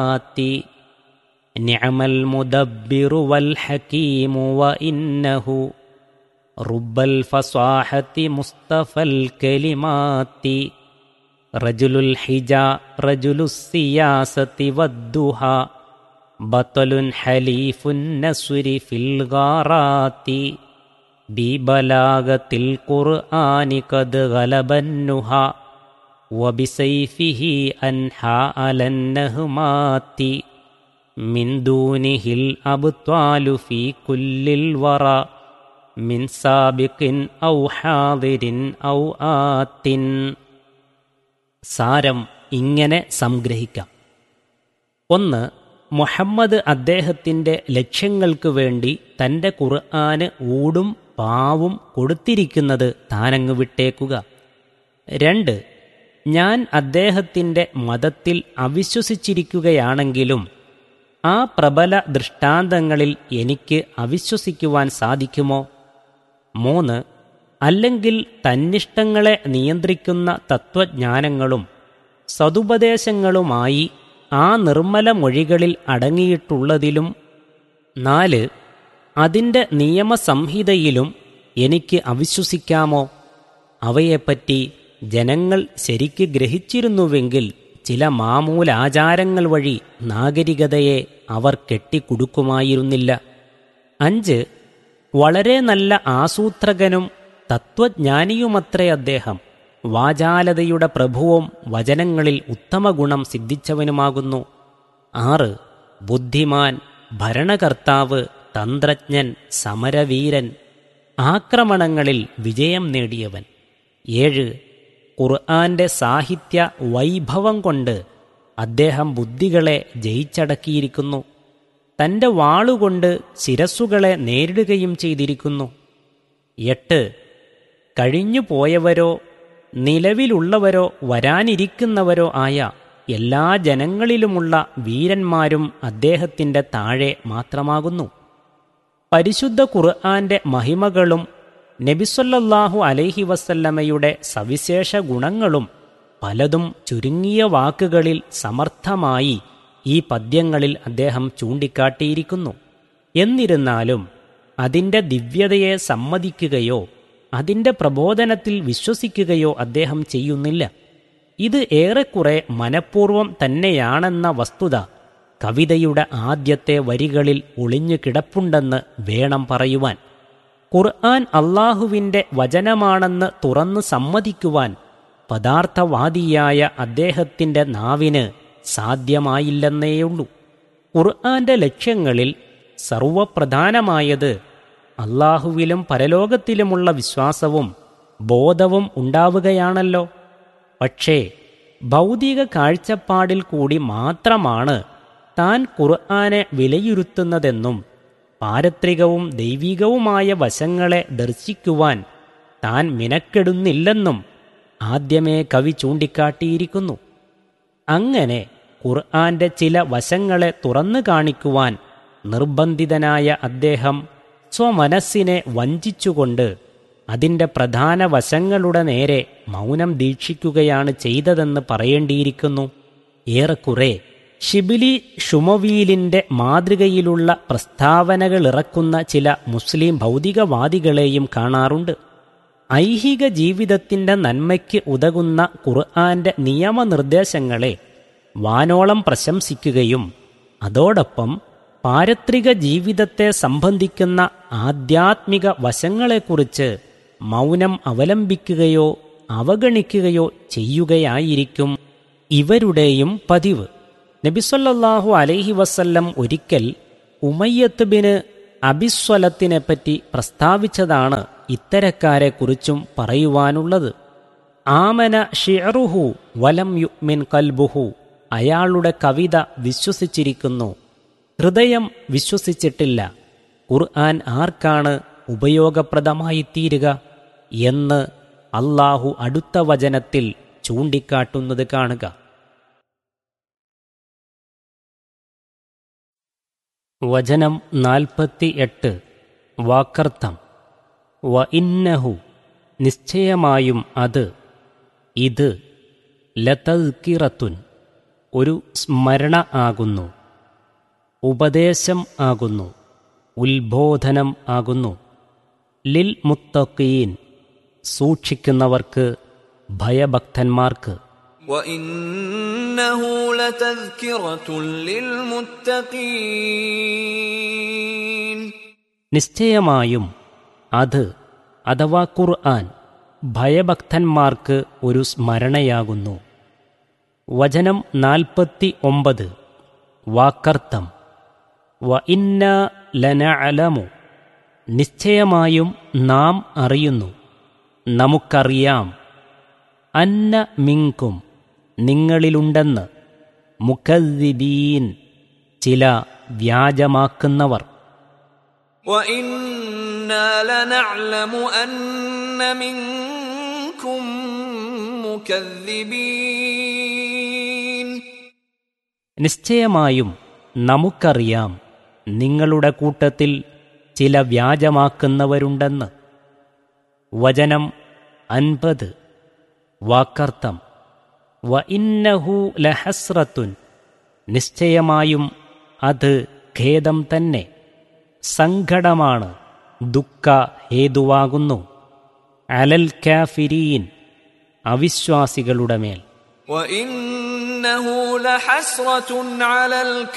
آتي نعم المدبر والحكيم وإنه رب الفصاحة مصطفى الكلمات رجل الحجا رجل السياسة والدهى بطل حليف النسر في الغارات ببلاغة القرآن قد غلب النهى وبسيفه أنحى على النهمات من دونه الأبطال في كل الورى من سابق أو حاضر أو آت സാരം ഇങ്ങനെ സംഗ്രഹിക്കാം ഒന്ന് മുഹമ്മദ് അദ്ദേഹത്തിൻ്റെ ലക്ഷ്യങ്ങൾക്ക് വേണ്ടി തൻ്റെ ഖുർആന് ഊടും പാവും കൊടുത്തിരിക്കുന്നത് താനങ്ങ് വിട്ടേക്കുക രണ്ട് ഞാൻ അദ്ദേഹത്തിൻ്റെ മതത്തിൽ അവിശ്വസിച്ചിരിക്കുകയാണെങ്കിലും ആ പ്രബല ദൃഷ്ടാന്തങ്ങളിൽ എനിക്ക് അവിശ്വസിക്കുവാൻ സാധിക്കുമോ മൂന്ന് അല്ലെങ്കിൽ തന്നിഷ്ടങ്ങളെ നിയന്ത്രിക്കുന്ന തത്വജ്ഞാനങ്ങളും സതുപദേശങ്ങളുമായി ആ നിർമ്മല മൊഴികളിൽ അടങ്ങിയിട്ടുള്ളതിലും നാല് അതിൻ്റെ നിയമസംഹിതയിലും എനിക്ക് അവിശ്വസിക്കാമോ അവയെപ്പറ്റി ജനങ്ങൾ ശരിക്ക് ഗ്രഹിച്ചിരുന്നുവെങ്കിൽ ചില മാമൂലാചാരങ്ങൾ വഴി നാഗരികതയെ അവർ കെട്ടിക്കുടുക്കുമായിരുന്നില്ല അഞ്ച് വളരെ നല്ല ആസൂത്രകനും തത്വജ്ഞാനിയുമത്രേ അദ്ദേഹം വാചാലതയുടെ പ്രഭുവും വചനങ്ങളിൽ ഉത്തമ ഗുണം സിദ്ധിച്ചവനുമാകുന്നു ആറ് ബുദ്ധിമാൻ ഭരണകർത്താവ് തന്ത്രജ്ഞൻ സമരവീരൻ ആക്രമണങ്ങളിൽ വിജയം നേടിയവൻ ഏഴ് ഖുർആന്റെ സാഹിത്യ വൈഭവം കൊണ്ട് അദ്ദേഹം ബുദ്ധികളെ ജയിച്ചടക്കിയിരിക്കുന്നു തൻ്റെ വാളുകൊണ്ട് ശിരസ്സുകളെ നേരിടുകയും ചെയ്തിരിക്കുന്നു എട്ട് കഴിഞ്ഞു പോയവരോ നിലവിലുള്ളവരോ വരാനിരിക്കുന്നവരോ ആയ എല്ലാ ജനങ്ങളിലുമുള്ള വീരന്മാരും അദ്ദേഹത്തിൻ്റെ താഴെ മാത്രമാകുന്നു പരിശുദ്ധ ഖുർആന്റെ മഹിമകളും നബിസൊല്ലാഹു അലൈഹി വസല്ലമയുടെ സവിശേഷ ഗുണങ്ങളും പലതും ചുരുങ്ങിയ വാക്കുകളിൽ സമർത്ഥമായി ഈ പദ്യങ്ങളിൽ അദ്ദേഹം ചൂണ്ടിക്കാട്ടിയിരിക്കുന്നു എന്നിരുന്നാലും അതിൻ്റെ ദിവ്യതയെ സമ്മതിക്കുകയോ അതിൻ്റെ പ്രബോധനത്തിൽ വിശ്വസിക്കുകയോ അദ്ദേഹം ചെയ്യുന്നില്ല ഇത് ഏറെക്കുറെ മനഃപൂർവം തന്നെയാണെന്ന വസ്തുത കവിതയുടെ ആദ്യത്തെ വരികളിൽ ഒളിഞ്ഞു കിടപ്പുണ്ടെന്ന് വേണം പറയുവാൻ ഖുർആൻ അള്ളാഹുവിൻ്റെ വചനമാണെന്ന് തുറന്ന് സമ്മതിക്കുവാൻ പദാർത്ഥവാദിയായ അദ്ദേഹത്തിൻ്റെ നാവിന് സാധ്യമായില്ലെന്നേയുള്ളൂ ഖുർആന്റെ ലക്ഷ്യങ്ങളിൽ സർവപ്രധാനമായത് അള്ളാഹുവിലും പരലോകത്തിലുമുള്ള വിശ്വാസവും ബോധവും ഉണ്ടാവുകയാണല്ലോ പക്ഷേ ഭൗതിക കാഴ്ചപ്പാടിൽ കൂടി മാത്രമാണ് താൻ ഖുർആനെ വിലയിരുത്തുന്നതെന്നും പാരത്രികവും ദൈവികവുമായ വശങ്ങളെ ദർശിക്കുവാൻ താൻ മിനക്കെടുന്നില്ലെന്നും ആദ്യമേ കവി ചൂണ്ടിക്കാട്ടിയിരിക്കുന്നു അങ്ങനെ ഖുർആന്റെ ചില വശങ്ങളെ തുറന്നു കാണിക്കുവാൻ നിർബന്ധിതനായ അദ്ദേഹം സ്വമനസ്സിനെ വഞ്ചിച്ചുകൊണ്ട് അതിൻ്റെ പ്രധാന വശങ്ങളുടെ നേരെ മൗനം ദീക്ഷിക്കുകയാണ് ചെയ്തതെന്ന് പറയേണ്ടിയിരിക്കുന്നു ഏറെക്കുറെ ഷിബിലി ഷുമവീലിൻ്റെ മാതൃകയിലുള്ള പ്രസ്താവനകളിറക്കുന്ന ചില മുസ്ലിം ഭൗതികവാദികളെയും കാണാറുണ്ട് ഐഹിക ജീവിതത്തിൻ്റെ നന്മയ്ക്ക് ഉതകുന്ന ഖുർആന്റെ നിയമനിർദ്ദേശങ്ങളെ വാനോളം പ്രശംസിക്കുകയും അതോടൊപ്പം പാരത്രിക ജീവിതത്തെ സംബന്ധിക്കുന്ന ആധ്യാത്മിക വശങ്ങളെക്കുറിച്ച് മൗനം അവലംബിക്കുകയോ അവഗണിക്കുകയോ ചെയ്യുകയായിരിക്കും ഇവരുടെയും പതിവ് നബിസൊല്ലാഹു അലൈഹി വസല്ലം ഒരിക്കൽ ഉമയ്യത്ത് ബിന് അബിസ്വലത്തിനെപ്പറ്റി പ്രസ്താവിച്ചതാണ് ഇത്തരക്കാരെക്കുറിച്ചും പറയുവാനുള്ളത് ആമന ഷിയറുഹു വലം യുമിൻ കൽബുഹു അയാളുടെ കവിത വിശ്വസിച്ചിരിക്കുന്നു ഹൃദയം വിശ്വസിച്ചിട്ടില്ല ഖുർആൻ ആർക്കാണ് ഉപയോഗപ്രദമായി തീരുക എന്ന് അള്ളാഹു അടുത്ത വചനത്തിൽ ചൂണ്ടിക്കാട്ടുന്നത് കാണുക വചനം നാൽപ്പത്തി എട്ട് വാക്കർത്ഥം വ ഇന്നഹു നിശ്ചയമായും അത് ഇത് ലതൽക്കിറത്തുൻ ഒരു സ്മരണ ആകുന്നു ഉപദേശം ആകുന്നു ഉത്ബോധനം ആകുന്നു ലിൽ മുത്തഖീൻ സൂക്ഷിക്കുന്നവർക്ക് ഭയഭക്തന്മാർക്ക് وإنه لتذكرة للمتقين നിശ്ചയമായും അത് അഥവാ ഖുർആൻ ഭയഭക്തന്മാർക്ക് ഒരു സ്മരണയാകുന്നു വചനം നാൽപ്പത്തി ഒമ്പത് വാക്കർത്ഥം വ ഇന്ന ലനഅലമു നിശ്ചയമായും നാം അറിയുന്നു നമുക്കറിയാം അന്ന മിങ്കും നിങ്ങളിലുണ്ടെന്ന് മുഖദ്ദിബീൻ ചില വ്യാജമാക്കുന്നവർ وإنا لنعلم أن منكم مكذبين നിശ്ചയമായും നമുക്കറിയാം നിങ്ങളുടെ കൂട്ടത്തിൽ ചില വ്യാജമാക്കുന്നവരുണ്ടെന്ന് വചനം അൻപത് വാക്കർത്ഥം വ ഇന്നഹു ലഹസ്രത്തുൻ നിശ്ചയമായും അത് ഖേദം തന്നെ സങ്കടമാണ് ദുഃഖ ഹേതുവാകുന്നു അലൽ കാഫിരീൻ അവിശ്വാസികളുടെ മേൽ وإنه لحسرة على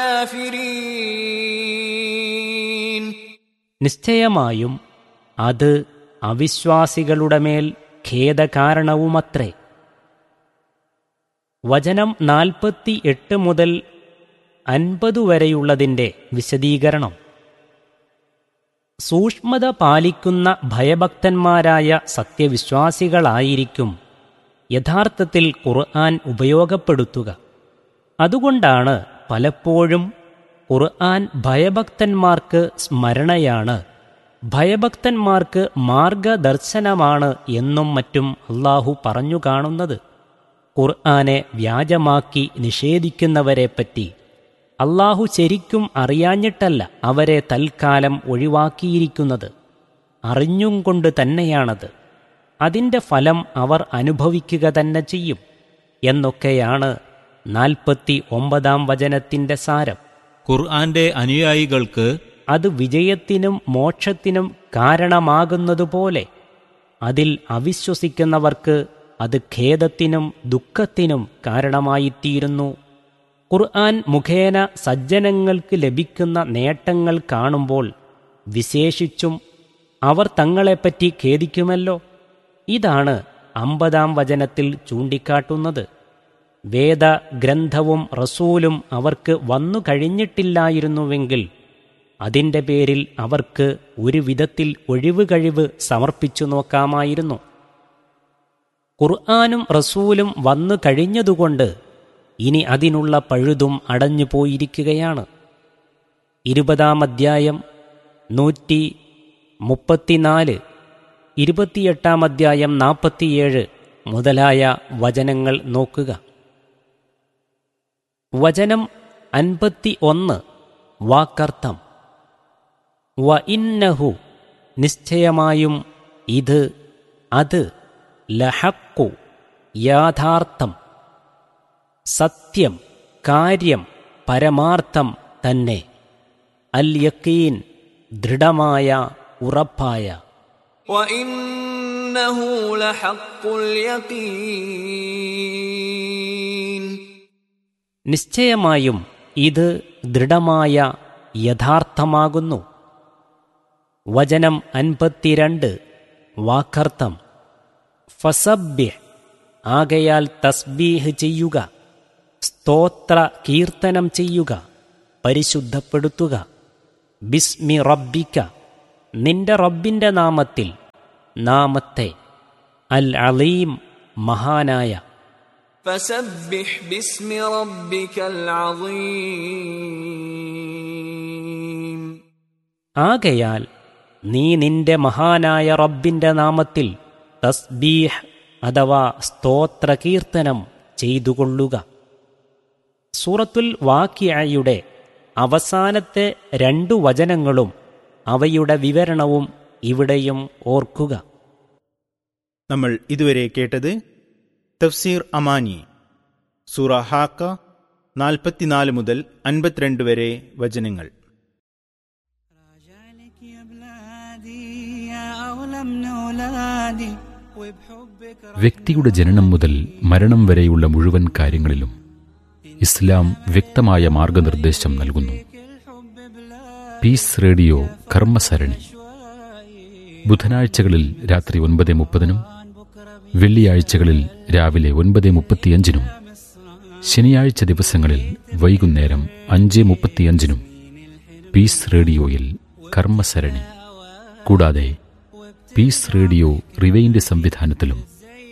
الكافرين നിശ്ചയമായും അത് അവിശ്വാസികളുടെ മേൽ ഖേദകാരണവുമത്രേ വചനം നാൽപ്പത്തി എട്ട് മുതൽ അൻപത് വരെയുള്ളതിൻ്റെ വിശദീകരണം സൂക്ഷ്മത പാലിക്കുന്ന ഭയഭക്തന്മാരായ സത്യവിശ്വാസികളായിരിക്കും യഥാർത്ഥത്തിൽ ഖുർആൻ ഉപയോഗപ്പെടുത്തുക അതുകൊണ്ടാണ് പലപ്പോഴും ഖുർആൻ ഭയഭക്തന്മാർക്ക് സ്മരണയാണ് ഭയഭക്തന്മാർക്ക് മാർഗദർശനമാണ് എന്നും മറ്റും അള്ളാഹു പറഞ്ഞു കാണുന്നത് ഖുർആനെ വ്യാജമാക്കി നിഷേധിക്കുന്നവരെപ്പറ്റി അള്ളാഹു ശരിക്കും അറിയാഞ്ഞിട്ടല്ല അവരെ തൽക്കാലം ഒഴിവാക്കിയിരിക്കുന്നത് അറിഞ്ഞും കൊണ്ട് തന്നെയാണത് അതിൻ്റെ ഫലം അവർ അനുഭവിക്കുക തന്നെ ചെയ്യും എന്നൊക്കെയാണ് നാൽപ്പത്തി ഒമ്പതാം വചനത്തിൻ്റെ സാരം ഖുർആന്റെ അനുയായികൾക്ക് അത് വിജയത്തിനും മോക്ഷത്തിനും കാരണമാകുന്നതുപോലെ അതിൽ അവിശ്വസിക്കുന്നവർക്ക് അത് ഖേദത്തിനും ദുഃഖത്തിനും കാരണമായിത്തീരുന്നു ഖുർആൻ മുഖേന സജ്ജനങ്ങൾക്ക് ലഭിക്കുന്ന നേട്ടങ്ങൾ കാണുമ്പോൾ വിശേഷിച്ചും അവർ തങ്ങളെപ്പറ്റി ഖേദിക്കുമല്ലോ ഇതാണ് അമ്പതാം വചനത്തിൽ ചൂണ്ടിക്കാട്ടുന്നത് വേദഗ്രന്ഥവും റസൂലും അവർക്ക് വന്നു കഴിഞ്ഞിട്ടില്ലായിരുന്നുവെങ്കിൽ അതിൻ്റെ പേരിൽ അവർക്ക് ഒരു വിധത്തിൽ ഒഴിവ് കഴിവ് സമർപ്പിച്ചു നോക്കാമായിരുന്നു ഖുർആാനും റസൂലും വന്നു കഴിഞ്ഞതുകൊണ്ട് ഇനി അതിനുള്ള പഴുതും അടഞ്ഞു പോയിരിക്കുകയാണ് ഇരുപതാം അധ്യായം നൂറ്റി മുപ്പത്തിനാല് ഇരുപത്തിയെട്ടാം അധ്യായം നാൽപ്പത്തിയേഴ് മുതലായ വചനങ്ങൾ നോക്കുക വചനം അൻപത്തി ഒന്ന് വാക്കർത്ഥം വ ഇന്നഹു നിശ്ചയമായും ഇത് അത് ലഹക്കു യാഥാർത്ഥം സത്യം കാര്യം പരമാർത്ഥം തന്നെ അൽ യക്കീൻ ദൃഢമായ ഉറപ്പായ وإنه لحق اليقين നിശ്ചയമായും ഇത് ദൃഢമായ യഥാർത്ഥമാകുന്നു വചനം അൻപത്തിരണ്ട് വാക്കർത്ഥം ഫസബ്യഹ് ആകയാൽ തസ്ബീഹ് ചെയ്യുക സ്തോത്ര കീർത്തനം ചെയ്യുക പരിശുദ്ധപ്പെടുത്തുക ബിസ്മി റബ്ബിക്ക നിന്റെ റബ്ബിന്റെ നാമത്തിൽ നാമത്തെ അൽ അലീം മഹാനായ فسبح باسم ربك العظيم ആകയാൽ നീ നിന്റെ മഹാനായ റബ്ബിന്റെ നാമത്തിൽ തസ്ബീഹ് അഥവാ സ്തോത്ര കീർത്തനം ചെയ്തുകൊള്ളുക സൂറത്തുൽ വാക്യയുടെ അവസാനത്തെ രണ്ടു വചനങ്ങളും അവയുടെ വിവരണവും ഇവിടെയും ഓർക്കുക നമ്മൾ ഇതുവരെ കേട്ടത് തഫ്സീർ അമാനി സൂറ ഹാക്ക നാൽപ്പത്തിനാല് മുതൽ അൻപത്തിരണ്ട് വരെ വചനങ്ങൾ راجعلك يا بلادي يا أولى من أولادي وبحبك വ്യക്തിയുടെ ജനനം മുതൽ മരണം വരെയുള്ള മുഴുവൻ കാര്യങ്ങളിലും ഇസ്ലാം വ്യക്തമായ മാർഗനിർദ്ദേശം നൽകുന്നു الحب بلا പീസ് റേഡിയോ കർമ്മസരണി ബുധനാഴ്ചകളിൽ രാത്രി ഒൻപത് മുപ്പതിനും വെള്ളിയാഴ്ചകളിൽ രാവിലെ ഒൻപത് മുപ്പത്തിയഞ്ചിനും ശനിയാഴ്ച ദിവസങ്ങളിൽ വൈകുന്നേരം അഞ്ച് മുപ്പത്തിയഞ്ചിനും പീസ് റേഡിയോയിൽ കർമ്മസരണി കൂടാതെ പീസ് റേഡിയോ റിവൈൻഡ് സംവിധാനത്തിലും